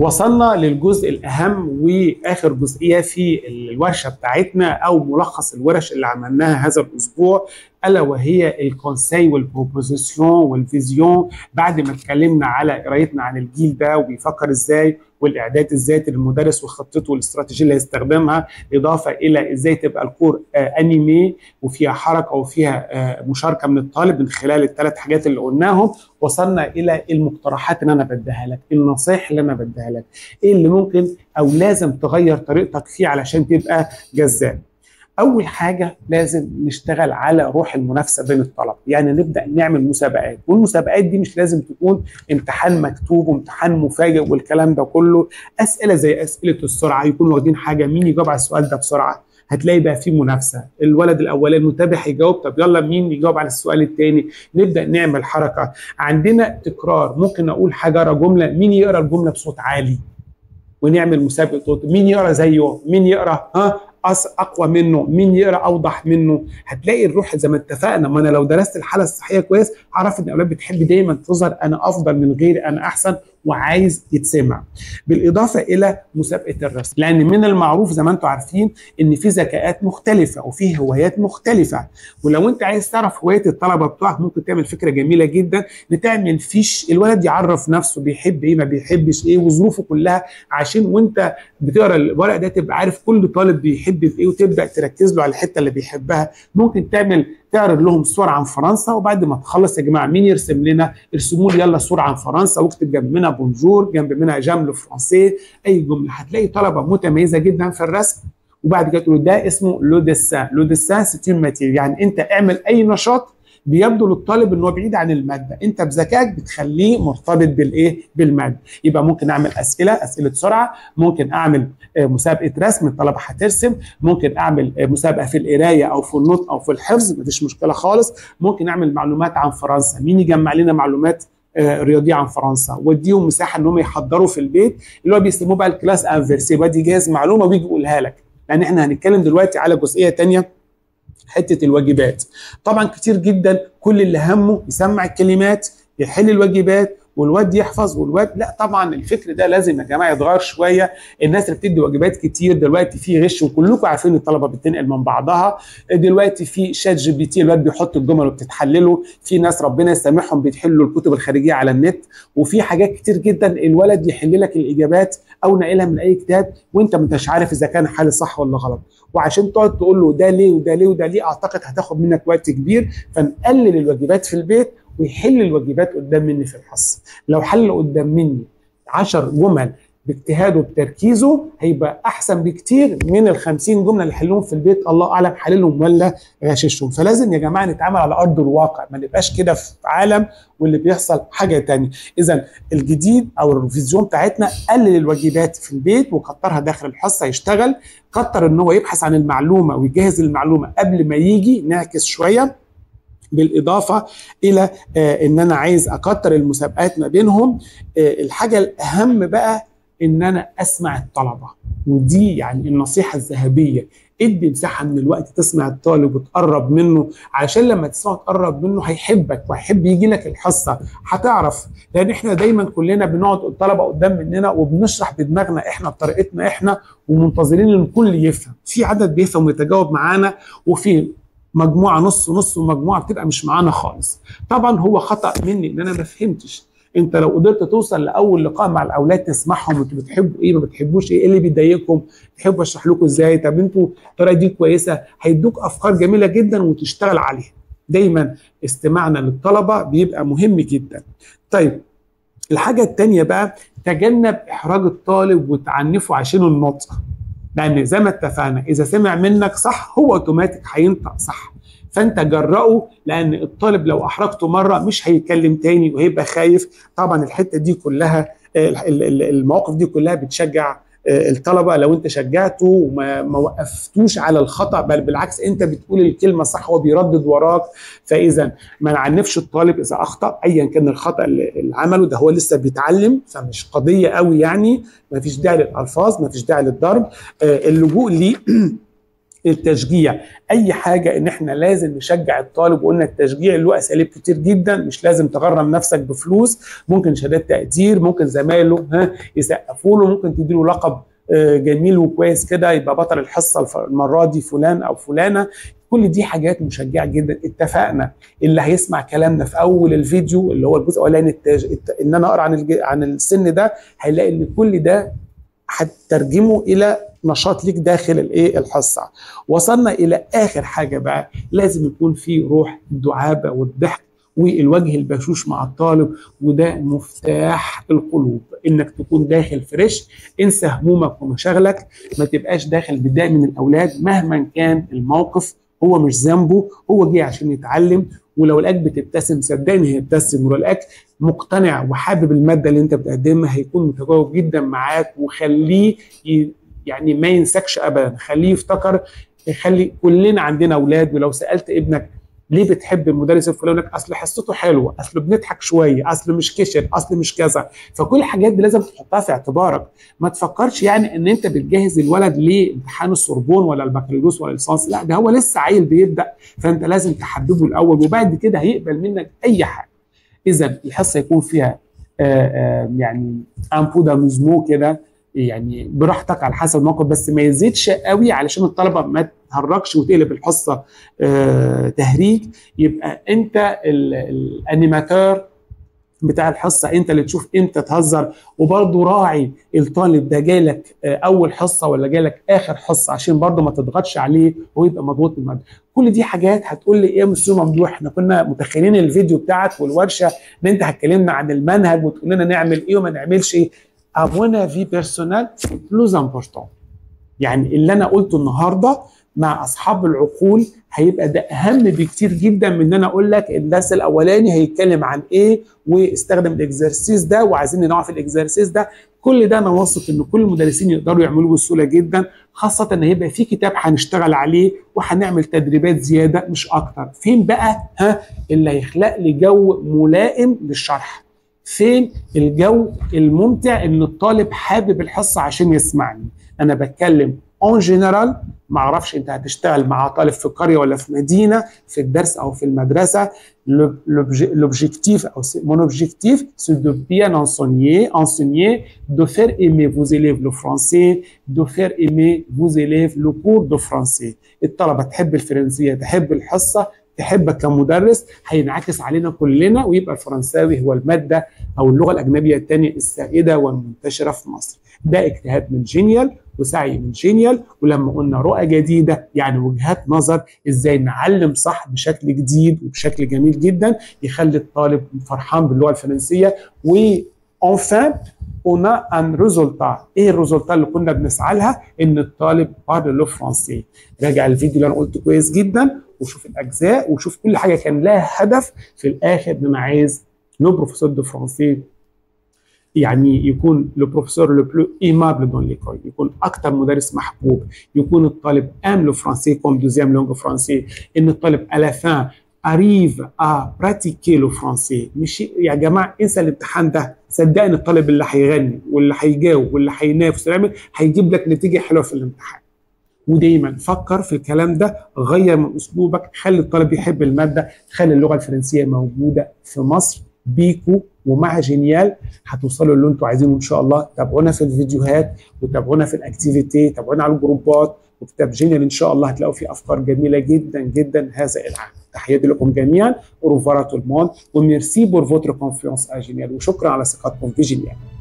وصلنا للجزء الاهم واخر جزئيه في الورشه بتاعتنا او ملخص الورش اللي عملناها هذا الاسبوع الا وهي الكونسي والبروبوزيسيون والفيزيون بعد ما اتكلمنا على قرايتنا عن الجيل ده وبيفكر ازاي والاعداد الذاتي للمدرس وخطته والاستراتيجيه اللي هيستخدمها اضافه الى ازاي تبقى الكور آه انيمي وفيها حركه وفيها آه مشاركه من الطالب من خلال الثلاث حاجات اللي قلناهم وصلنا الى المقترحات اللي انا بديها لك النصائح اللي انا بديها لك ايه اللي ممكن او لازم تغير طريقتك فيه علشان تبقى جذاب اول حاجه لازم نشتغل على روح المنافسه بين الطلبه يعني نبدا نعمل مسابقات والمسابقات دي مش لازم تكون امتحان مكتوب وامتحان مفاجئ والكلام ده كله اسئله زي اسئله السرعه يكونوا واخدين حاجه مين يجاوب على السؤال ده بسرعه هتلاقي بقى في منافسه الولد الاولاني المتابع هيجاوب طب يلا مين يجاوب على السؤال الثاني نبدا نعمل حركه عندنا تكرار ممكن اقول حاجه جمله مين يقرا الجمله بصوت عالي ونعمل مسابقه صوت مين يقرا زيه مين يقرا ها اقوى منه مين يقرا اوضح منه هتلاقي الروح زي ما اتفقنا ما انا لو درست الحاله الصحيه كويس هعرف ان الاولاد بتحب دايما تظهر انا افضل من غيري انا احسن وعايز يتسمع بالاضافه الى مسابقه الرسم لان من المعروف زي ما انتم عارفين ان في ذكاءات مختلفه وفي هوايات مختلفه ولو انت عايز تعرف هوايه الطلبه بتوعك ممكن تعمل فكره جميله جدا نتعمل فيش الولد يعرف نفسه بيحب ايه ما بيحبش ايه وظروفه كلها عشان وانت بتقرا الورق ده تبقى عارف كل طالب بيحب في ايه وتبدا تركز له على الحته اللي بيحبها ممكن تعمل تعرض لهم صور عن فرنسا وبعد ما تخلص يا جماعه مين يرسم لنا ارسموا لي يلا صوره عن فرنسا واكتب جنب منها بونجور جنب منها جام فرانسي اي جمله هتلاقي طلبه متميزه جدا في الرسم وبعد كده تقول ده اسمه لو ديسان لو ديسان ستيم ماتير يعني انت اعمل اي نشاط بيبدو للطالب ان هو بعيد عن الماده انت بذكائك بتخليه مرتبط بالايه بالماده يبقى ممكن اعمل اسئله اسئله سرعه ممكن اعمل مسابقه رسم الطلبه هترسم ممكن اعمل مسابقه في القرايه او في النطق او في الحفظ مفيش مشكله خالص ممكن اعمل معلومات عن فرنسا مين يجمع لنا معلومات رياضيه عن فرنسا واديهم مساحه ان هم يحضروا في البيت اللي هو بيسموه بقى الكلاس انفرسي يبقى دي جاهز معلومه ويجي يقولها لك لان احنا هنتكلم دلوقتي على جزئيه ثانيه حته الواجبات طبعا كتير جدا كل اللي همه يسمع الكلمات يحل الواجبات والواد يحفظ والواد لا طبعا الفكر ده لازم يا جماعه يتغير شويه الناس اللي بتدي واجبات كتير دلوقتي في غش وكلكم عارفين الطلبه بتنقل من بعضها دلوقتي في شات جي بي تي الواد بيحط الجمل وبتتحلله في ناس ربنا يسامحهم بيتحلوا الكتب الخارجيه على النت وفي حاجات كتير جدا الولد يحل لك الاجابات او ناقلها من اي كتاب وانت ما انتش عارف اذا كان حل صح ولا غلط وعشان تقعد تقول له ده ليه وده ليه وده ليه اعتقد هتاخد منك وقت كبير فنقلل الواجبات في البيت ويحل الواجبات قدام مني في الحصه لو حل قدام مني 10 جمل باجتهاده وبتركيزه هيبقى احسن بكتير من ال 50 جمله اللي حلهم في البيت الله اعلم حللهم ولا غششهم فلازم يا جماعه نتعامل على ارض الواقع ما نبقاش كده في عالم واللي بيحصل حاجه تانية اذا الجديد او الريفيزيون بتاعتنا قلل الواجبات في البيت وكترها داخل الحصه يشتغل كتر ان هو يبحث عن المعلومه ويجهز المعلومه قبل ما يجي نعكس شويه بالاضافه الى آه ان انا عايز اكتر المسابقات ما بينهم آه الحاجه الاهم بقى ان انا اسمع الطلبه ودي يعني النصيحه الذهبيه ادي مساحه من الوقت تسمع الطالب وتقرب منه عشان لما تسمعه تقرب منه هيحبك وهيحب يجي لك الحصه هتعرف لان احنا دايما كلنا بنقعد الطلبه قدام مننا وبنشرح بدماغنا احنا بطريقتنا احنا ومنتظرين ان الكل يفهم في عدد بيفهم ويتجاوب معانا وفي مجموعه نص نص ومجموعه بتبقى مش معانا خالص طبعا هو خطا مني ان انا ما فهمتش انت لو قدرت توصل لاول لقاء مع الاولاد تسمعهم انتوا بتحبوا ايه ما بتحبوش ايه, إيه اللي بيضايقكم تحبوا اشرح لكم ازاي طب انتوا الطريقه دي كويسه هيدوك افكار جميله جدا وتشتغل عليها دايما استماعنا للطلبه بيبقى مهم جدا طيب الحاجه الثانيه بقى تجنب احراج الطالب وتعنفه عشان النطق لان زي ما اتفقنا اذا سمع منك صح هو اوتوماتيك هينطق صح فانت جرأه لان الطالب لو احرجته مره مش هيتكلم تاني وهيبقى خايف طبعا الحته دي كلها المواقف دي كلها بتشجع الطلبه لو انت شجعته وما ما وقفتوش على الخطا بل بالعكس انت بتقول الكلمه صح هو بيردد وراك فاذا ما نعنفش الطالب اذا اخطا ايا كان الخطا اللي عمله ده هو لسه بيتعلم فمش قضيه قوي يعني ما فيش داعي للالفاظ ما فيش داعي للضرب اللجوء ليه التشجيع اي حاجه ان احنا لازم نشجع الطالب وقلنا التشجيع له اساليب كتير جدا مش لازم تغرم نفسك بفلوس ممكن شهادات تقدير ممكن زمايله ها يسقفوا له ممكن تديله لقب جميل وكويس كده يبقى بطل الحصه المره دي فلان او فلانه كل دي حاجات مشجعه جدا اتفقنا اللي هيسمع كلامنا في اول الفيديو اللي هو الجزء الاولاني التاج... ان انا اقرا عن الج... عن السن ده هيلاقي ان كل ده هتترجمه الى نشاط ليك داخل الايه الحصه وصلنا الى اخر حاجه بقى لازم يكون في روح الدعابه والضحك والوجه البشوش مع الطالب وده مفتاح القلوب انك تكون داخل فريش انسى همومك ومشاغلك ما تبقاش داخل بداية من الاولاد مهما كان الموقف هو مش ذنبه هو جه عشان يتعلم ولو لقاك بتبتسم صدقني هيبتسم ولو لقاك مقتنع وحابب الماده اللي انت بتقدمها هيكون متجاوب جدا معاك وخليه يعني ما ينساكش ابدا خليه يفتكر خلي كلنا عندنا اولاد ولو سالت ابنك ليه بتحب المدرس الفلاني لك اصل حصته حلوه اصل بنضحك شويه اصل مش كشر اصل مش كذا فكل الحاجات دي لازم تحطها في اعتبارك ما تفكرش يعني ان انت بتجهز الولد لامتحان السوربون ولا البكالوريوس ولا الليسانس لا ده هو لسه عيل بيبدا فانت لازم تحببه الاول وبعد كده هيقبل منك اي حاجه اذا الحصه يكون فيها آآ آآ يعني امبو داموزمو كده يعني براحتك على حسب الموقف بس ما يزيدش قوي علشان الطلبه ما تهرجش وتقلب الحصه آه تهريج يبقى انت الانيماتور بتاع الحصه انت اللي تشوف امتى تهزر وبرضه راعي الطالب ده جالك آه اول حصه ولا جالك اخر حصه عشان برضه ما تضغطش عليه ويبقى مضغوط الماده كل دي حاجات هتقول لي ايه يا مستر ممدوح احنا كنا متخيلين الفيديو بتاعك والورشه ان انت هتكلمنا عن المنهج وتقول لنا نعمل ايه وما نعملش ايه à mon avis personnel plus important يعني اللي انا قلته النهارده مع اصحاب العقول هيبقى ده اهم بكتير جدا من ان انا اقول لك الدرس الاولاني هيتكلم عن ايه واستخدم الاكزرسيس ده وعايزين نعرف الاكزرسيس ده كل ده انا واثق ان كل المدرسين يقدروا يعملوه بسهوله جدا خاصه ان هيبقى في كتاب هنشتغل عليه وهنعمل تدريبات زياده مش اكتر فين بقى ها اللي هيخلق لي جو ملائم للشرح فين الجو الممتع ان الطالب حابب الحصه عشان يسمعني انا بتكلم اون جنرال ما اعرفش انت هتشتغل مع طالب في قريه ولا في مدينه في الدرس او في المدرسه l'objectif mon objectif c'est de bien enseigner enseigner de faire aimer vos élèves le français de faire aimer vos élèves le cours de français الطلبه تحب الفرنسيه تحب الحصه تحبك كمدرس هينعكس علينا كلنا ويبقى الفرنساوي هو الماده او اللغه الاجنبيه الثانيه السائده والمنتشره في مصر. ده اجتهاد من جينيال وسعي من جينيال ولما قلنا رؤى جديده يعني وجهات نظر ازاي نعلم صح بشكل جديد وبشكل جميل جدا يخلي الطالب فرحان باللغه الفرنسيه و enfin on a un résultat ايه الريزولتا اللي كنا بنسعى لها ان الطالب بارل لو فرنسي راجع الفيديو اللي انا قلته كويس جدا وشوف الاجزاء وشوف كل حاجه كان لها هدف في الاخر ان انا عايز لو بروفيسور دو فرنسي يعني يكون لو بروفيسور لو بلو ايمابل دون ليكول يكون اكثر مدرس محبوب يكون الطالب ام لو فرنسي كوم دوزيام لونغ فرنسي ان الطالب على فان arrive à pratiquer le français مش يا جماعه انسى الامتحان ده صدقني الطالب اللي هيغني واللي هيجاوب واللي هينافس ويعمل هيجيب لك نتيجه حلوه في الامتحان ودايما فكر في الكلام ده غير من اسلوبك خلي الطالب يحب الماده خلي اللغه الفرنسيه موجوده في مصر بيكو ومع جينيال هتوصلوا اللي انتوا عايزينه ان شاء الله تابعونا في الفيديوهات وتابعونا في الاكتيفيتي تابعونا على الجروبات وكتاب جينيال ان شاء الله هتلاقوا فيه افكار جميله جدا جدا هذا العام تحياتي لكم جميعا ورفارة المون وميرسي بور فوتر كونفيونس ا جينيال وشكرا على ثقتكم في جينيال